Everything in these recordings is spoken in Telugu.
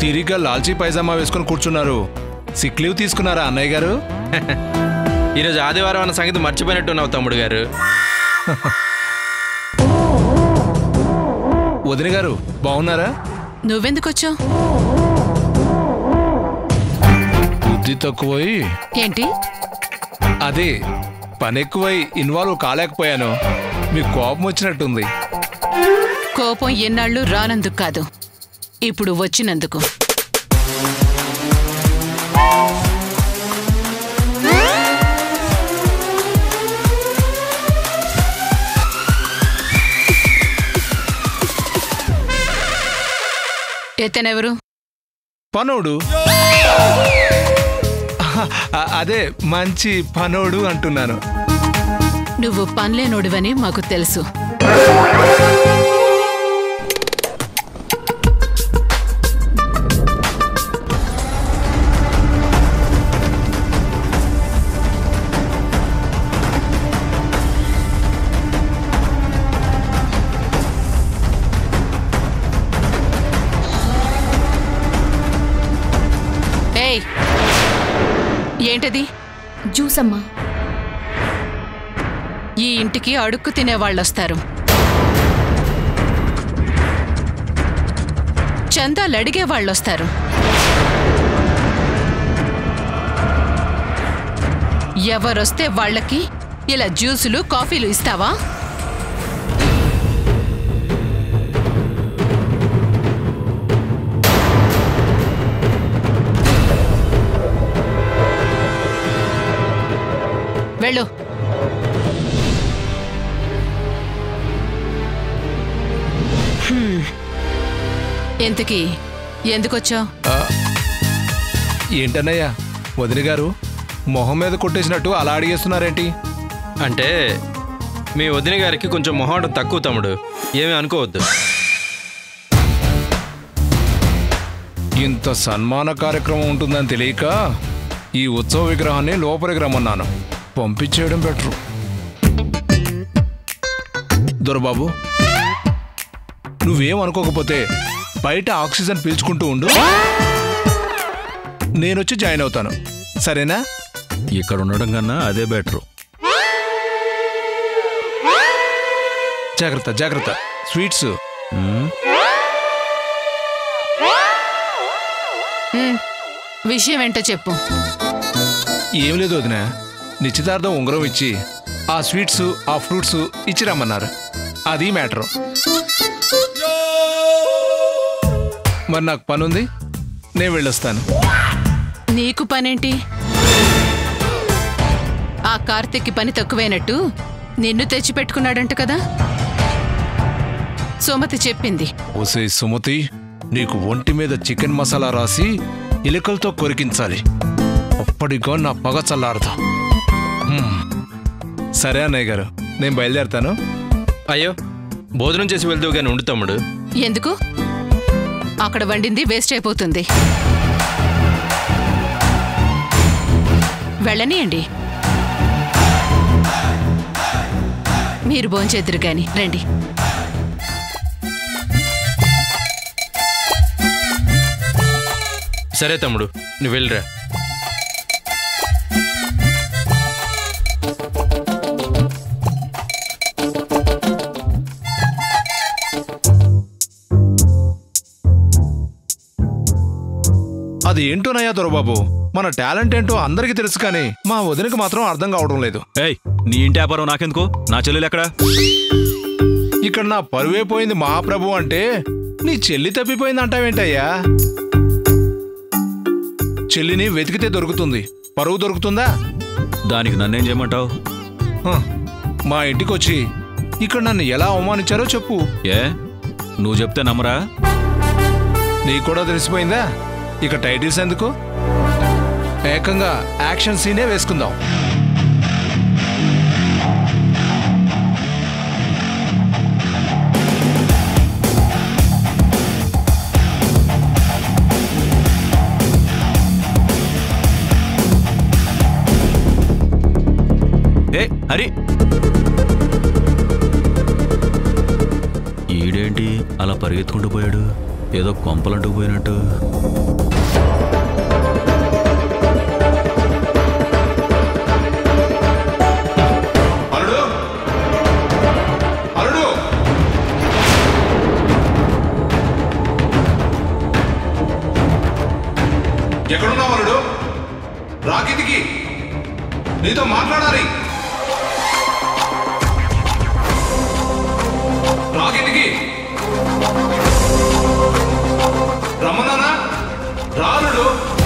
తిరిగ్గా లాల్చీ పైజామా వేసుకొని కూర్చున్నారు సిక్ లీవ్ తీసుకున్నారా అన్నయ్య గారు ఈరోజు ఆదివారం అన్న సంగతి మర్చిపోయినట్టున్నావు తమ్ముడు గారు వదిన గారు బాగున్నారా నువ్వెందుకొచ్చావు బుద్ధి తక్కువై ఏంటి అదే పని ఎక్కువై ఇన్వాల్వ్ కాలేకపోయాను మీకు కోపం వచ్చినట్టుంది కోపం ఎన్నాళ్ళు రానందుకు కాదు ఇప్పుడు వచ్చినందుకు ఎత్తనెవరు పనోడు అ- అదే మంచి పనోడు అంటున్నాను నువ్వు పనిలేనోడివని మాకు తెలుసు ఏయ్ ఏంటది జ్యూస్ అమ్మా ఈ ఇంటికి అడుక్కు తినేవాళ్ళొస్తారు చందాలు అడిగే వాళ్ళొస్తారు ఎవరొస్తే వాళ్ళకి ఇలా జ్యూసులు కాఫీలు ఇస్తావా వెళ్ళు హ్మ్. ఇంతకీ ఎందుకొచ్చావు ఆ, ఏంటన్నయ్యా వదిన గారు మొహం మీద కొట్టేసినట్టు అలా అడిగేస్తున్నారేంటి అంటే మీ వదిన గారికి కొంచెం మొహమాటం తక్కువ తమ్ముడు ఏమీ అనుకోవద్దు ఇంత సన్మాన కార్యక్రమం ఉంటుందని తెలియక ఈ ఉత్సవ విగ్రహాన్ని లోపలికి రమ్మన్నాను పంపించేయడం బెటరు దొరబాబు నువ్వేం అనుకోకపోతే బయట ఆక్సిజన్ పీల్చుకుంటూ ఉండు నేనొచ్చి జాయిన్ అవుతాను సరేనా ఇక్కడ ఉండడం కన్నా అదే బెటరు జాగ్రత్త జాగ్రత్త స్వీట్స్ హ్మ్. విషయం ఏంటో చెప్పు ఏం లేదు వదిన నిశ్చితార్థం ఉంగరం ఇచ్చి ఆ స్వీట్స్ ఆ ఫ్రూట్స్ ఇచ్చి రమ్మన్నారు అది మ్యాటర్ మరి నాకు పని ఉంది నేను వెళ్ళొస్తాను నీకు పనేంటి ఆ కార్తిక్కి పని తక్కువైనట్టు నిన్ను తెచ్చిపెట్టుకున్నాడంట కదా సుమతి చెప్పింది ఓసే సుమతి నీకు ఒంటి మీద చికెన్ మసాలా రాసి ఎలుకలతో కొరికించాలి అప్పటికో నా పగ చల్లారదు హ్మ్. సరే అన్నయ్య గారు నేను బయలుదేరతాను అయ్యో భోజనం చేసి వెళ్తూ కానీ ఉండు తమ్ముడు ఎందుకు అక్కడ వండింది వేస్ట్ అయిపోతుంది వెళ్ళనియండి మీరు భోంచేద్దరు గాని రండి సరే తమ్ముడు నువ్వు వెళ్ళిరా అది ఏంటోనయ్యా దొరబాబు మన టాలెంట్ ఏంటో అందరికీ తెలుసు కానీ మా వదినకి మాత్రం అర్థం కావడం లేదు ఏయ్ నీ ఇంటి వ్యాపారం నాకెందుకు నా చెల్లెలు ఎక్కడా ఇక్కడ నా పరువే పోయింది మహాప్రభు అంటే నీ చెల్లి తప్పిపోయింది అంటావేంటయ్యా చెల్లిని వెతికితే దొరుకుతుంది పరువు దొరుకుతుందా దానికి నన్నేం చేయమంటావు హ, మా ఇంటికి వచ్చి ఇక్కడ నన్ను ఎలా అవమానించారో చెప్పు ఏ నువ్వు చెప్తే నమ్మరా నీకు కూడా తెలిసిపోయిందా ఇక టైటిల్స్ ఎందుకు ఏకంగా యాక్షన్ సీనే వేసుకుందాం ఏ హరి ఈడేంటి అలా పరిగెత్తుకుంటూ పోయాడు ఏదో కొంపలంటూ పోయినట్టు అల్లుడు అల్లుడు ఎక్కడున్నావు అల్లుడు రాకితికి నీతో మాట్లాడాలి రాకితికి రమ్మన్నానా రాలుడు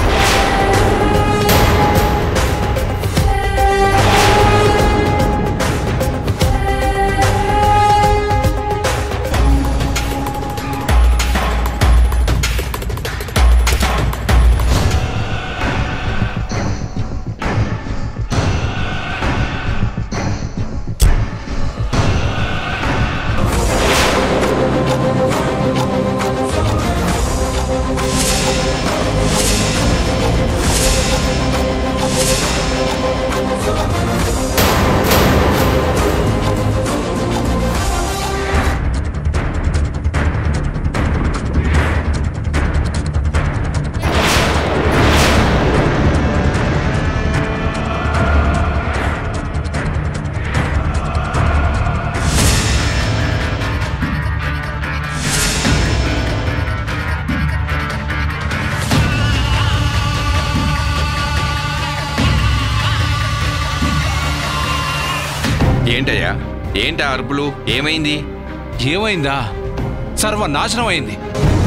ఏంటయ్యా ఏంటి ఆ అరుపులు ఏమైంది ఏమైందా సర్వనాశనం అయింది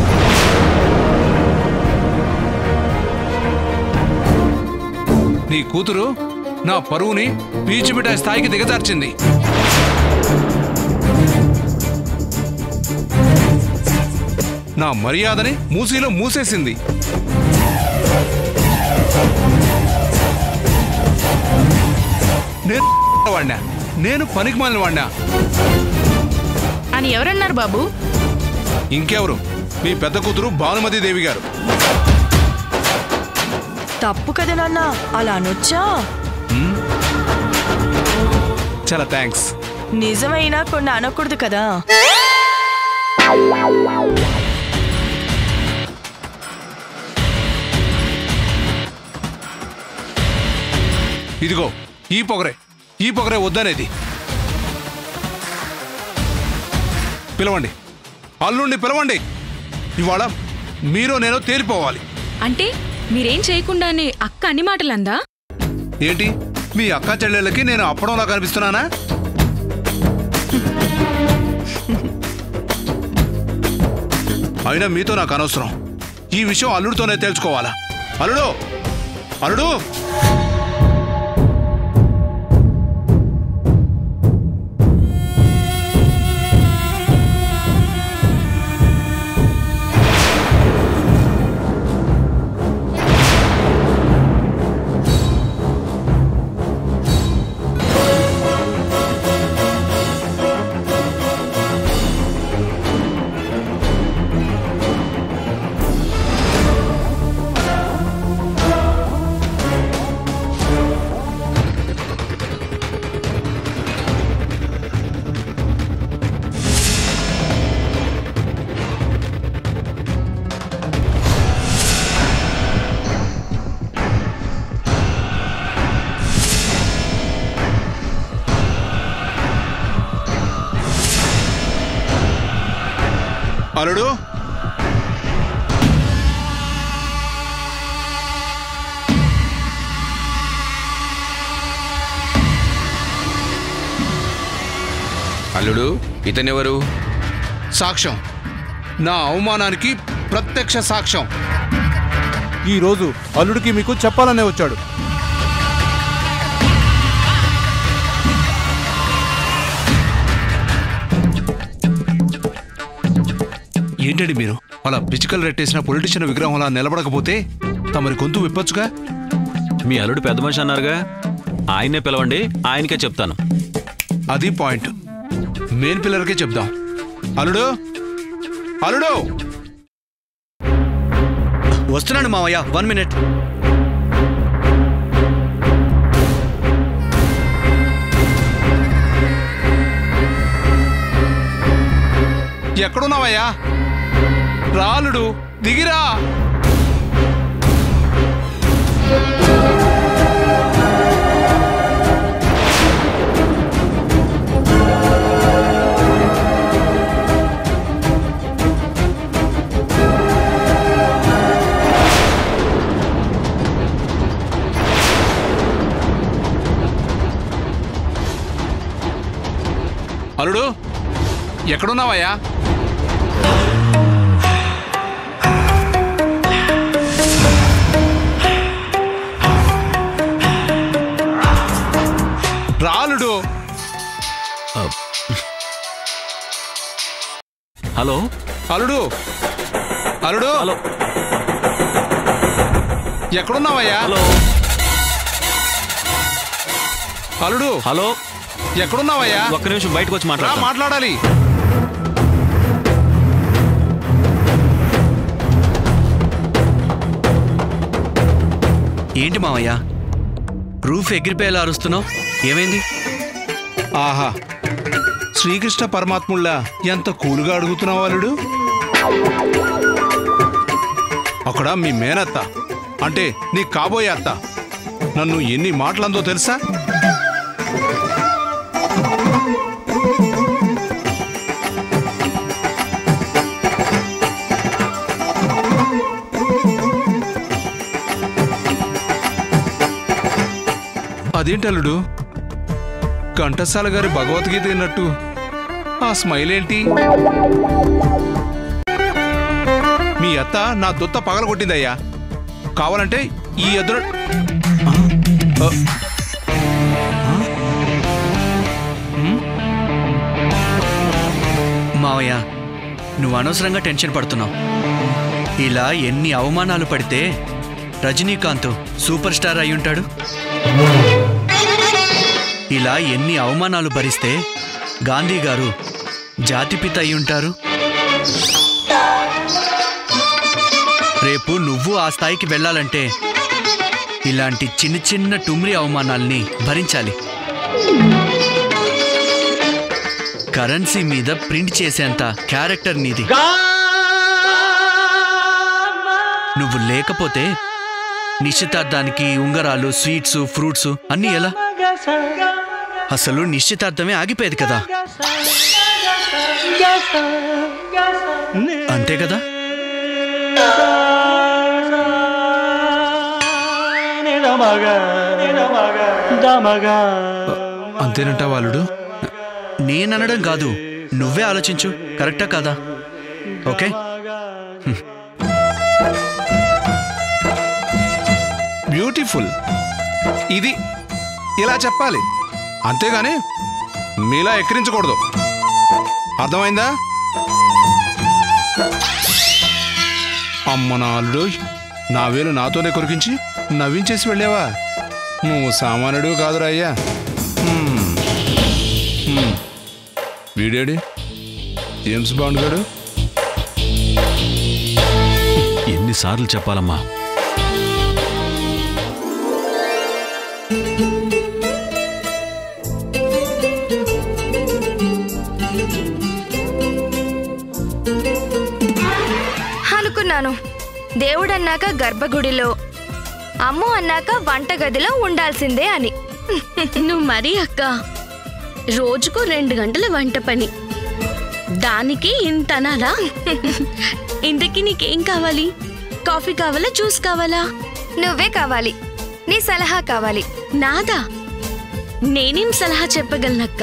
నీ కూతురు నా పరువుని పీచిమిఠాయి స్థాయికి దిగజార్చింది నా మర్యాదని మూసీలో మూసేసింది నేను వాడినా నేను పనికి మాలిన వాడినా అని ఎవరన్నారు బాబు ఇంకెవరు మీ పెద్ద కూతురు భానుమతి దేవి గారు తప్పు కదా నాన్న అలా అనొచ్చా చాలా థ్యాంక్స్ నిజమైనా కొన్ని అనకూడదు కదా ఇదిగో ఈ పొగరే ఈ పొగరే వద్దనేది పిలవండి అల్లుండి పిలవండి ఇవాళ మీరు నేను తేలిపోవాలి అంటే మీరేం చేయకుండానే అక్క అన్ని మాటలందా ఏంటి మీ అక్క చెల్లెళ్ళకి నేను అప్పడంలా కనిపిస్తున్నానా అయినా మీతో నాకు అనవసరం ఈ విషయం అల్లుడితోనే తేల్చుకోవాలా అల్లుడు అల్లుడు అల్లుడు అల్లుడు ఇతనెవరు సాక్ష్యం నా అవమానానికి ప్రత్యక్ష సాక్ష్యం ఈరోజు అల్లుడికి మీకు చెప్పాలనే వచ్చాడు ఏంటండి మీరు అలా పిచికల్ రెట్టేసిన పొలిటీషియన్ విగ్రహంలా నిలబడకపోతే తమరి గొంతు విప్పొచ్చుగా మీ అల్లుడు పెద్ద మనిషి అన్నారుగా ఆయన్నే పిలవండి ఆయనకే చెప్తాను అది పాయింట్ మెయిన్ పిల్లర్కే చెప్దాం అల్లుడు అల్లుడు వస్తున్నాను మావయ్య వన్ మినిట్ ఎక్కడున్నావయ్యా రాలుడు దిగిరా అల్లుడు ఎక్కడున్నావయ్యా రాలుడు హలో అల్లుడు అల్లుడు హలో ఎక్కడున్నావయ్యా హలో అల్లుడు హలో ఎక్కడున్నావయ్యా ఒక్క నిమిషం బయటకు వచ్చి రా మాట్లాడతా మాట్లాడాలి ఏంటి మావయ్య రూఫ్ ఎగిరిపోయేలా అరుస్తున్నావు ఏమైంది ఆహా శ్రీకృష్ణ పరమాత్ముళ్ళ ఎంత కూలుగా అడుగుతున్నావు అల్లుడు అక్కడ మీ మేనత్త అంటే నీ కాబోయే అత్త నన్ను ఎన్ని మాటలందో తెలుసా అదేంటల్లుడు ఘంటసాల గారి భగవద్గీత విన్నట్టు ఆ స్మైల్ ఏంటి మీ అత్త నా దుత్త పగలగొట్టిందయ్యా కావాలంటే ఈ ఎదురు ఆ, మావయ్య నువ్వు అనవసరంగా టెన్షన్ పడుతున్నావు ఇలా ఎన్ని అవమానాలు పడితే రజనీకాంత్ సూపర్ స్టార్ అయి ఉంటాడు ఇలా ఎన్ని అవమానాలు భరిస్తే గాంధీ గారు జాతిపిత అయి ఉంటారు రేపు నువ్వు ఆ స్థాయికి వెళ్ళాలంటే ఇలాంటి చిన్న చిన్న టుమ్రి అవమానాల్ని భరించాలి కరెన్సీ మీద ప్రింట్ చేసేంత క్యారెక్టర్ నీది నువ్వు లేకపోతే నిశ్చితార్థానికి ఉంగరాలు స్వీట్స్ ఫ్రూట్స్ అన్నీ ఎలా అసలు నిశ్చితార్థమే ఆగిపోయేది కదా అంతే కదా అంతేనంటా వాళ్ళుడు నేననడం కాదు నువ్వే ఆలోచించు కరెక్టా కాదా ఓకే బ్యూటిఫుల్ ఇది ఇలా చెప్పాలి అంతేగాని మీలా ఎక్కిరించకూడదు అర్థమైందా అమ్మ నా అల్లుడు నా వేలు నాతోనే కొరికించి నవ్వించేసి వెళ్ళావా నువ్వు సామాన్యుడు కాదురా అయ్యా హ్మ్. హ్మ్. వీడేడి జేమ్స్ బాండ్ గాడు ఎన్నిసార్లు చెప్పాలమ్మా అనుకున్నాను దేవుడన్నాక గర్భగుడిలో అమ్ము అన్నాక వంటగదిలో ఉండాల్సిందే అని నువ్వు మరీ అక్క రోజుకు రెండు గంటల వంట పని దానికి ఇంత అనాలా ఇంతకీ నీకేం కావాలి కాఫీ కావాలా జ్యూస్ కావాలా నువ్వే కావాలి నీ సలహా కావాలి నాదా నేనేం సలహా చెప్పగలనక్క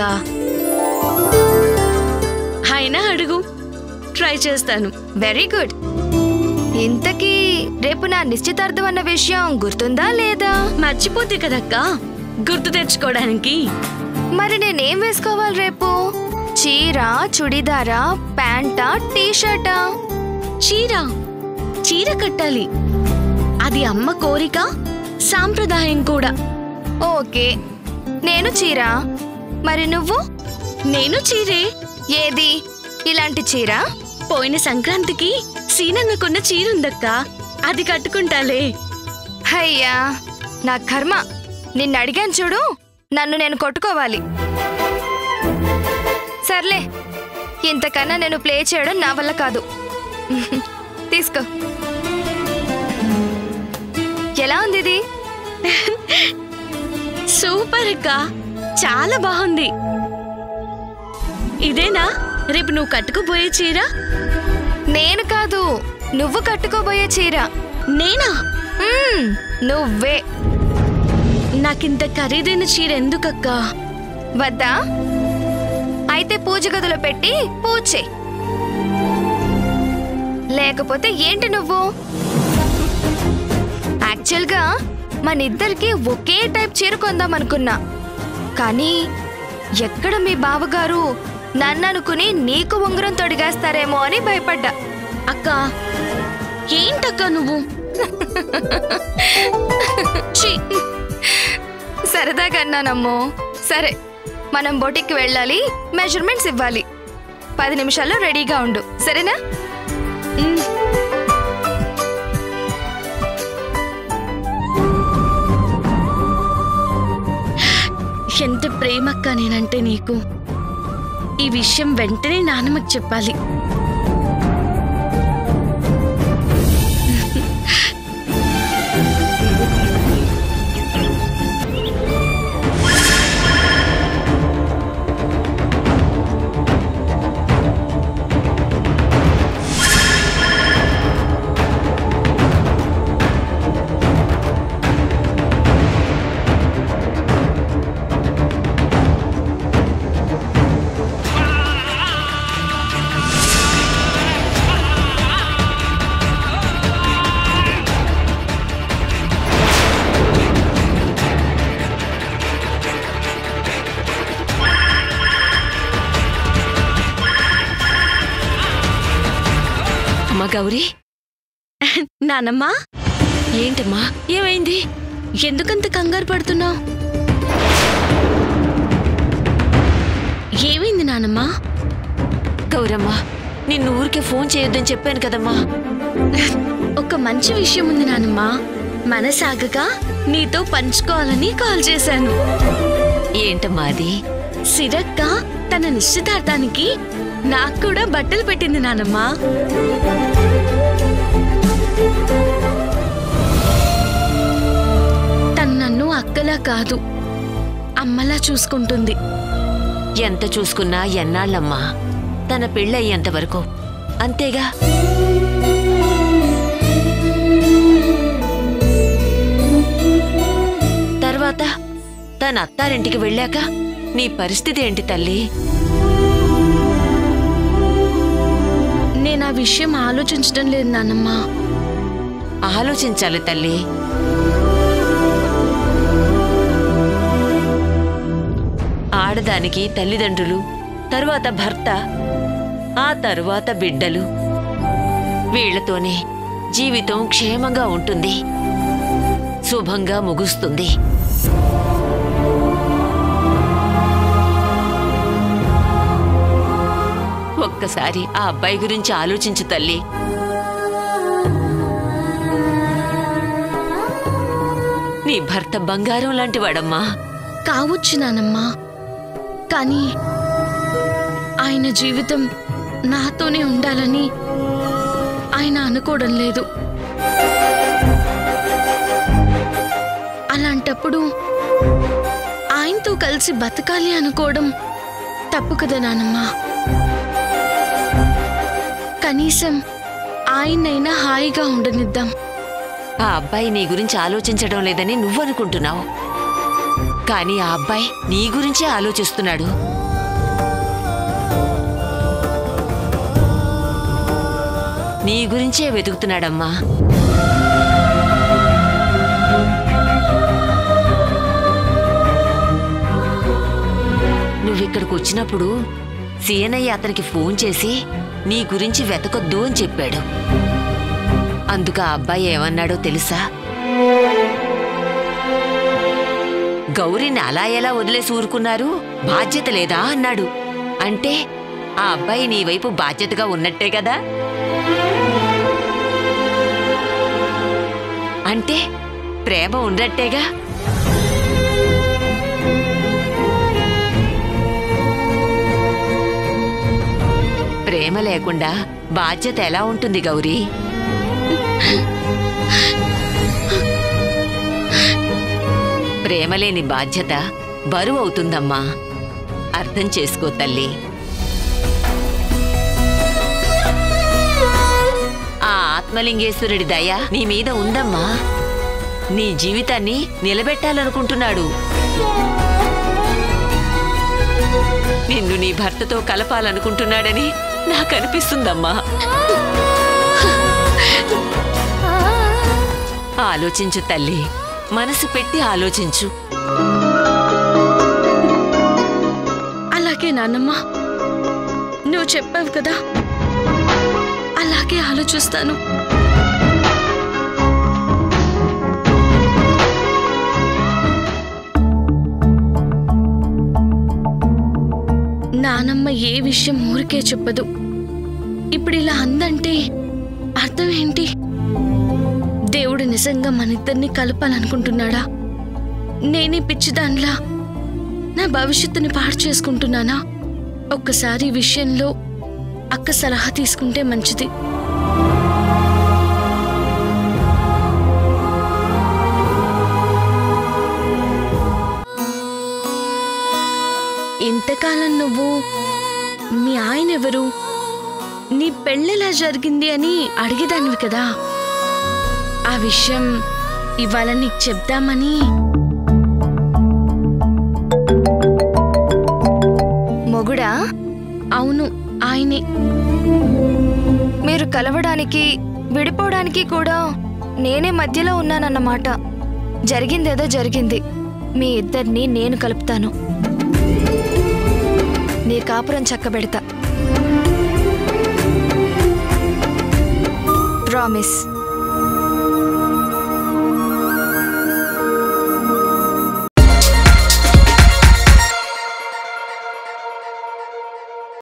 అయినా అడుగు ట్రై చేస్తాను వెరీ గుడ్ ఇంతకీ రేపు నా నిశ్చితార్థం అన్న విషయం గుర్తుందా లేదా మర్చిపోతే కదక్క గుర్తు తెచ్చుకోవడానికి మరి నేనేం వేసుకోవాలి రేపు చీర చుడిదారా ప్యాంటా టీ షర్టా చీర చీర కట్టాలి అది అమ్మ కోరిక సాంప్రదాయం కూడా ఓకే నేను చీర మరి నువ్వు నేను చీరే ఏది ఇలాంటి చీర పోయిన సంక్రాంతికి సీనంగా కొన్న చీర ఉందక్క అది కట్టుకుంటాలే అయ్యా నా కర్మ నిన్ను అడిగాను చూడు నన్ను నేను కొట్టుకోవాలి సర్లే ఇంతకన్నా నేను ప్లే చేయడం నా వల్ల కాదు తీసుకో ఎలా ఉంది ఇది సూపర్ అక్క చాలా బాగుంది ఇదేనా రేపు నువ్వు కట్టుకుపోయే చీర నేను కాదు నువ్వు కట్టుకోబోయే చీర నేనా మ్మ్, నువ్వే నాకింత ఖరీదైన చీర ఎందుకక్క వద్దా అయితే పూజ గదిలో పెట్టి పూజ చెయ్. లేకపోతే ఏంటి నువ్వు యాక్చువల్గా మన ఇద్దరికి ఒకే టైప్ చీర కొందాం అనుకున్నా కానీ ఎక్కడ మీ బావగారు నన్ను అనుకుని నీకు ఉంగరం తొడిగేస్తారేమో అని భయపడ్డా అక్క ఏంటక్క నువ్వు ఛీ, సరదాగా అన్నానమ్మో సరే మనం బొటిక్కి వెళ్ళాలి మెజర్మెంట్స్ ఇవ్వాలి పది నిమిషాల్లో రెడీగా ఉండు సరేనా మ్. ఎంత ప్రేమక్క నేనంటే నీకు ఈ విషయం వెంటనే నాన్నమ్మకి చెప్పాలి అమ్మా గౌరీ నానమ్మా ఏంటమ్మా ఏమైంది ఎందుకంత కంగారు పడుతున్నావు ఏమైంది నానమ్మా గౌరమ్మ నిన్ను ఊరికే ఫోన్ చేయొద్దని చెప్పాను కదమ్మా ఒక మంచి విషయం ఉంది నానమ్మా మనసాగగా నీతో పంచుకోవాలని కాల్ చేశాను ఏంటమ్మా అది సిరక్క తన నిశ్చితార్థానికి నాకు కూడా బట్టలు పెట్టింది నానమ్మా తను నన్ను అక్కలా కాదు అమ్మలా చూసుకుంటుంది ఎంత చూసుకున్నా ఎన్నాళ్ళమ్మా తన పెళ్ళయ్యేంత వరకు అంతేగా తర్వాత తన అత్తారింటికి వెళ్ళాక నీ పరిస్థితి ఏంటి తల్లి నేను ఆ విషయం ఆలోచించడం లేదు నానమ్మా ఆలోచించాలి తల్లి ఆడదానికి తల్లిదండ్రులు తరువాత భర్త ఆ తరువాత బిడ్డలు వీళ్లతోనే జీవితం క్షేమంగా ఉంటుంది శుభంగా ముగుస్తుంది ఒక్కసారి ఆ అబ్బాయి గురించి ఆలోచించు తల్లి నీ భర్త బంగారం లాంటి వాడమ్మా కావచ్చు నానమ్మా కానీ ఆయన జీవితం నాతోనే ఉండాలని ఆయన అనుకోవడం లేదు అలాంటప్పుడు ఆయనతో కలిసి బతకాలి అనుకోవడం తప్పు కదా నానమ్మా కనీసం ఆయనైనా హాయిగా ఉండనిద్దాం ఆ అబ్బాయి నీ గురించి ఆలోచించడం లేదని నువ్వనుకుంటున్నావు కానీ ఆ అబ్బాయి నీ గురించే ఆలోచిస్తున్నాడు నీ గురించే వెతుకుతున్నాడమ్మా నువ్విక్కడికి వచ్చినప్పుడు సీనయ్య అతనికి ఫోన్ చేసి నీ గురించి వెతకొద్దు అని చెప్పాడు అందుకు ఆ అబ్బాయి ఏమన్నాడో తెలుసా గౌరీని అలా ఎలా వదిలేసి ఊరుకున్నారు బాధ్యత లేదా అన్నాడు అంటే ఆ అబ్బాయి నీ వైపు బాధ్యతగా ఉన్నట్టే కదా అంటే ప్రేమ ఉన్నట్టేగా ప్రేమ లేకుండా బాధ్యత ఎలా ఉంటుంది గౌరీ ప్రేమలేని బాధ్యత బరువు అవుతుందమ్మా అర్థం చేసుకో తల్లి ఆ ఆత్మలింగేశ్వరుడి దయ నీ మీద ఉందమ్మా నీ జీవితాన్ని నిలబెట్టాలనుకుంటున్నాడు నిన్ను నీ భర్తతో కలపాలనుకుంటున్నాడని నాకు అనిపిస్తుందమ్మా ఆలోచించు తల్లి మనసు పెట్టి ఆలోచించు అలాగే నాన్నమ్మ నువ్వు చెప్పావు కదా అలాగే ఆలోచిస్తాను నానమ్మ ఏ విషయం ఊరికే చెప్పదు ఇప్పుడు ఇలా అందంటే అర్థం ఏంటి దేవుడు నిజంగా మన ఇద్దరిని కలపాలనుకుంటున్నాడా నేనే పిచ్చిదాన్లా నా భవిష్యత్తుని పాడు చేసుకుంటున్నానా ఒక్కసారి ఈ విషయంలో అక్క సలహా తీసుకుంటే మంచిది ఇంతకాలం నువ్వు మీ ఆయన ఎవరు నీ పెళ్ళెలా జరిగింది అని అడిగేదానివి కదా ఆ విషయం ఇవాళ నీకు చెప్దామని మొగుడా అవును ఆయనే మీరు కలవడానికి విడిపోవడానికి కూడా నేనే మధ్యలో ఉన్నానన్నమాట జరిగిందేదో జరిగింది మీ ఇద్దరిని నేను కలుపుతాను నీ కాపురం చక్కబెడతా ప్రామిస్